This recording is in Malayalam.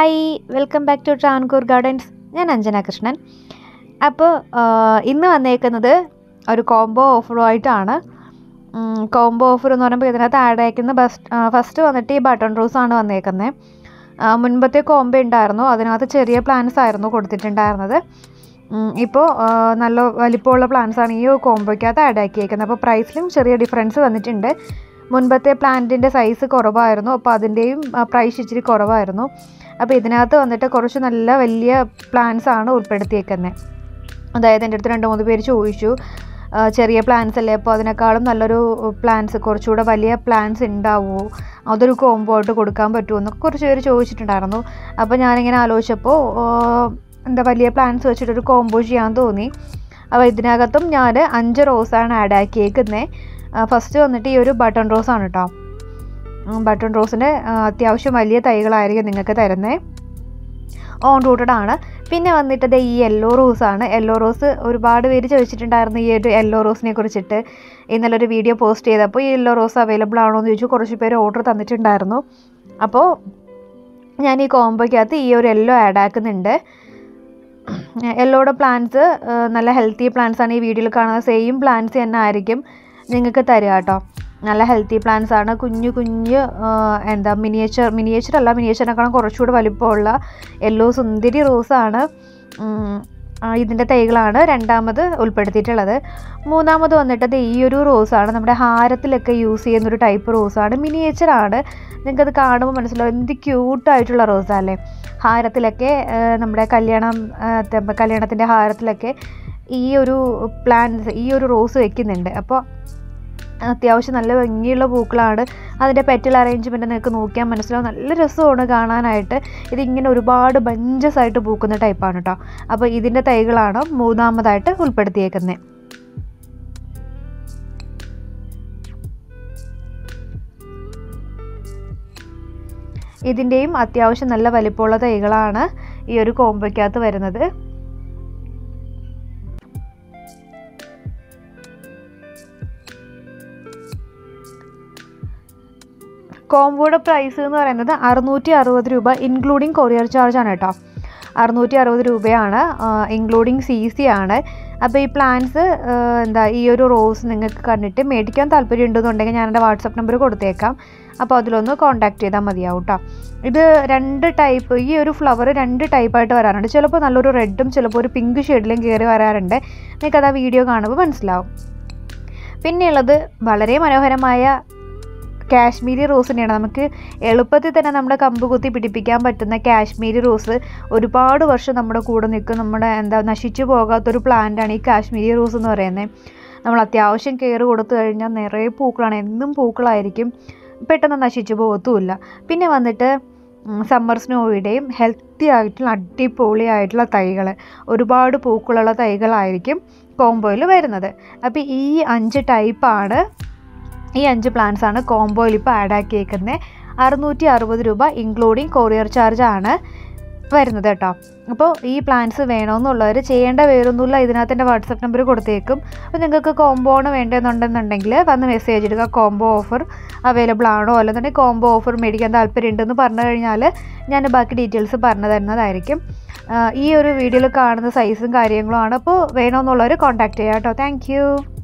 hi welcome back to Travancore gardens ഞാൻ അഞ്ജന കൃഷ്ണൻ അപ്പോൾ ഇന്ന് വന്നേക്കുന്നത് ഒരു കോംബോ ഓഫറുമായിട്ടാണ് കോംബോ ഓഫർ എന്ന് പറയുമ്പോൾ ഇതിനകത്ത് ആഡ് അയക്കുന്ന ബസ്റ്റ് ഫസ്റ്റ് വന്നിട്ട് ഈ ബട്ടൺ റോസ് ആണ് വന്നേക്കുന്നത് മുൻപത്തെ കോംബോ ഉണ്ടായിരുന്നു അതിനകത്ത് ചെറിയ പ്ലാൻസ് ആയിരുന്നു കൊടുത്തിട്ടുണ്ടായിരുന്നത് ഇപ്പോൾ നല്ല വലിപ്പമുള്ള പ്ലാൻസ് ആണ് ഈ കോംബോയ്ക്കകത്ത് ആഡ് ആക്കിയേക്കുന്നത് അപ്പോൾ പ്രൈസിലും ചെറിയ ഡിഫറൻസ് വന്നിട്ടുണ്ട് മുൻപത്തെ പ്ലാന്റിൻ്റെ സൈസ് കുറവായിരുന്നു അപ്പോൾ അതിൻ്റെയും പ്രൈസ് ഇച്ചിരി കുറവായിരുന്നു അപ്പോൾ ഇതിനകത്ത് വന്നിട്ട് കുറച്ച് നല്ല വലിയ പ്ലാൻസ് ആണ് ഉൾപ്പെടുത്തിയേക്കുന്നത് അതായത് എൻ്റെ അടുത്ത് രണ്ട് മൂന്ന് പേര് ചോദിച്ചു ചെറിയ പ്ലാൻസ് അല്ലേ അപ്പോൾ അതിനേക്കാളും നല്ലൊരു പ്ലാൻസ് കുറച്ചുകൂടെ വലിയ പ്ലാൻസ് ഉണ്ടാവുമോ അതൊരു കോംബോ ആയിട്ട് കൊടുക്കാൻ പറ്റുമോ എന്നൊക്കെ കുറച്ച് പേര് ചോദിച്ചിട്ടുണ്ടായിരുന്നു അപ്പോൾ ഞാനിങ്ങനെ ആലോചിച്ചപ്പോൾ എന്താ വലിയ പ്ലാൻസ് വെച്ചിട്ടൊരു കോംബോ ചെയ്യാൻ തോന്നി അപ്പോൾ ഇതിനകത്തും ഞാൻ അഞ്ച് റോസാണ് ആഡ് ആക്കിയേക്കുന്നത് ഫസ്റ്റ് വന്നിട്ട് ഈ ഒരു ബട്ടൺ റോസാണ് കേട്ടോ ബട്ടൺ റോസിൻ്റെ അത്യാവശ്യം വലിയ തൈകളായിരിക്കും നിങ്ങൾക്ക് തരുന്നത് ഓൺ റൂട്ടഡ് ആണ് പിന്നെ വന്നിട്ടത് ഈ യെല്ലോ റോസാണ് യെല്ലോ റോസ് ഒരുപാട് പേര് ചോദിച്ചിട്ടുണ്ടായിരുന്നു ഈ ഒരു യെല്ലോ റോസിനെ കുറിച്ചിട്ട് ഇന്നലെ ഒരു വീഡിയോ പോസ്റ്റ് ചെയ്തപ്പോൾ ഈ യെല്ലോ റോസ് അവൈലബിൾ ആണോ എന്ന് ചോദിച്ചു കുറച്ച് പേര് ഓർഡർ തന്നിട്ടുണ്ടായിരുന്നു അപ്പോൾ ഞാൻ ഈ കോംബോയ്ക്കകത്ത് ഈ ഒരു യെല്ലോ ആഡ് ആക്കുന്നുണ്ട് യെല്ലോയുടെ പ്ലാന്റ്സ് നല്ല ഹെൽത്തി പ്ലാന്റ്സ് ആണ് ഈ വീഡിയോയിൽ കാണുന്ന സെയിം പ്ലാന്റ്സ് തന്നെ ആയിരിക്കും നിങ്ങൾക്ക് തരിക കേട്ടോ നല്ല ഹെൽത്തി പ്ലാന്റ്സ് ആണ് കുഞ്ഞു കുഞ്ഞ് എന്താ മിനിയേച്ചർ മിനിയേച്ചർ അല്ല മിനിയേച്ചറിനേക്കാളും കുറച്ചുകൂടി വലിപ്പമുള്ള യെല്ലോ സുന്ദരി റോസാണ് ഇതിൻ്റെ തൈകളാണ് രണ്ടാമത് ഉൾപ്പെടുത്തിയിട്ടുള്ളത് മൂന്നാമത് വന്നിട്ടത് ഈ ഒരു റോസാണ് നമ്മുടെ ഹാരത്തിലൊക്കെ യൂസ് ചെയ്യുന്നൊരു ടൈപ്പ് റോസാണ് മിനിയേച്ചറാണ് നിങ്ങൾക്കത് കാണുമ്പോൾ മനസ്സിലാവും എന്ത് ക്യൂട്ടായിട്ടുള്ള റോസാല്ലേ ഹാരത്തിലൊക്കെ നമ്മുടെ കല്യാണം കല്യാണത്തിൻ്റെ ഹാരത്തിലൊക്കെ ഈ ഒരു പ്ലാന്റ്സ് ഈ ഒരു റോസ് വെക്കുന്നുണ്ട് അപ്പോൾ അത്യാവശ്യം നല്ല ഭംഗിയുള്ള പൂക്കളാണ് അതിൻ്റെ പെറ്റൽ അറേഞ്ച്മെൻറ്റ് നിങ്ങൾക്ക് നോക്കിയാൽ മനസ്സിലാവും നല്ല രസമാണ് കാണാനായിട്ട് ഇതിങ്ങനെ ഒരുപാട് ബഞ്ചസ് ആയിട്ട് പൂക്കുന്ന ടൈപ്പാണ് കേട്ടോ അപ്പോൾ ഇതിൻ്റെ തൈകളാണ് മൂന്നാമതായിട്ട് ഉൾപ്പെടുത്തിയേക്കുന്നത് ഇതിൻ്റെയും അത്യാവശ്യം നല്ല വലിപ്പമുള്ള തൈകളാണ് ഈ ഒരു കോംബോയ്ക്കകത്ത് വരുന്നത് കോംബോയുടെ പ്രൈസ് എന്ന് പറയുന്നത് അറുന്നൂറ്റി അറുപത് രൂപ ഇൻക്ലൂഡിങ് കൊറിയർ ചാർജ് ആണ് കേട്ടോ അറുന്നൂറ്റി അറുപത് രൂപയാണ് ഇൻക്ലൂഡിങ് സി സി ആണ് അപ്പോൾ ഈ പ്ലാൻസ് എന്താ ഈ ഒരു റോസ് നിങ്ങൾക്ക് കണ്ടിട്ട് മേടിക്കാൻ താല്പര്യം ഉണ്ടെന്നുണ്ടെങ്കിൽ ഞാൻ എൻ്റെ വാട്സപ്പ് നമ്പർ കൊടുത്തേക്കാം അപ്പോൾ അതിലൊന്ന് കോൺടാക്ട് ചെയ്താൽ മതിയാവും കേട്ടോ ഇത് രണ്ട് ടൈപ്പ് ഈ ഒരു ഫ്ലവർ രണ്ട് ടൈപ്പായിട്ട് വരാറുണ്ട് ചിലപ്പോൾ നല്ലൊരു റെഡും ചിലപ്പോൾ ഒരു പിങ്ക് ഷെയ്ഡിലും കയറി വരാറുണ്ട് നിങ്ങൾക്കത് ആ വീഡിയോ കാണുമ്പോൾ മനസ്സിലാവും പിന്നെയുള്ളത് വളരെ മനോഹരമായ കാശ്മീരി റോസിനെയാണ് നമുക്ക് എളുപ്പത്തിൽ തന്നെ നമ്മുടെ കമ്പ് കുത്തി പിടിപ്പിക്കാൻ പറ്റുന്ന കാശ്മീരി റോസ് ഒരുപാട് വർഷം നമ്മുടെ കൂടെ നിൽക്കും നമ്മുടെ എന്താ നശിച്ചു പോകാത്തൊരു പ്ലാന്റാണ് ഈ കാശ്മീരി റോസ് എന്ന് പറയുന്നത് നമ്മൾ അത്യാവശ്യം കെയർ കൊടുത്തു കഴിഞ്ഞാൽ നിറയെ പൂക്കളാണ് എന്നും പൂക്കളായിരിക്കും പെട്ടെന്ന് നശിച്ചു പോകത്തുമില്ല പിന്നെ വന്നിട്ട് സമ്മർ സ്നോയുടെയും ഹെൽത്തി ആയിട്ടുള്ള അടിപൊളി ആയിട്ടുള്ള തൈകൾ ഒരുപാട് പൂക്കളുള്ള തൈകളായിരിക്കും കോംബോയിൽ വരുന്നത് അപ്പോൾ ഈ അഞ്ച് ടൈപ്പാണ് ഈ അഞ്ച് പ്ലാൻസ് ആണ് കോംബോയിൽ ഇപ്പോൾ ആഡ് ആക്കിയേക്കുന്നത് അറുന്നൂറ്റി അറുപത് രൂപ ഇൻക്ലൂഡിങ് കൊറിയർ ചാർജ് ആണ് വരുന്നത് കേട്ടോ അപ്പോൾ ഈ പ്ലാൻസ് വേണമെന്നുള്ളവർ ചെയ്യേണ്ട വേറൊന്നുമില്ല ഇതിനകത്ത് എൻ്റെ വാട്സപ്പ് നമ്പർ കൊടുത്തേക്കും അപ്പോൾ നിങ്ങൾക്ക് കോംബോ ആണ് വേണ്ടതെന്നുണ്ടെന്നുണ്ടെങ്കിൽ വന്ന് മെസ്സേജ് ഇടുക കോംബോ ഓഫർ അവൈലബിൾ ആണോ അല്ലെന്നുണ്ടെങ്കിൽ കോംബോ ഓഫർ മേടിക്കാൻ താല്പര്യമുണ്ടെന്ന് പറഞ്ഞു കഴിഞ്ഞാൽ ഞാൻ ബാക്കി ഡീറ്റെയിൽസ് പറഞ്ഞു തരുന്നതായിരിക്കും ഈ ഒരു വീഡിയോയിൽ കാണുന്ന സൈസും കാര്യങ്ങളും ആണ് അപ്പോൾ വേണമെന്നുള്ളവർ കോൺടാക്ട് ചെയ്യാം കേട്ടോ താങ്ക്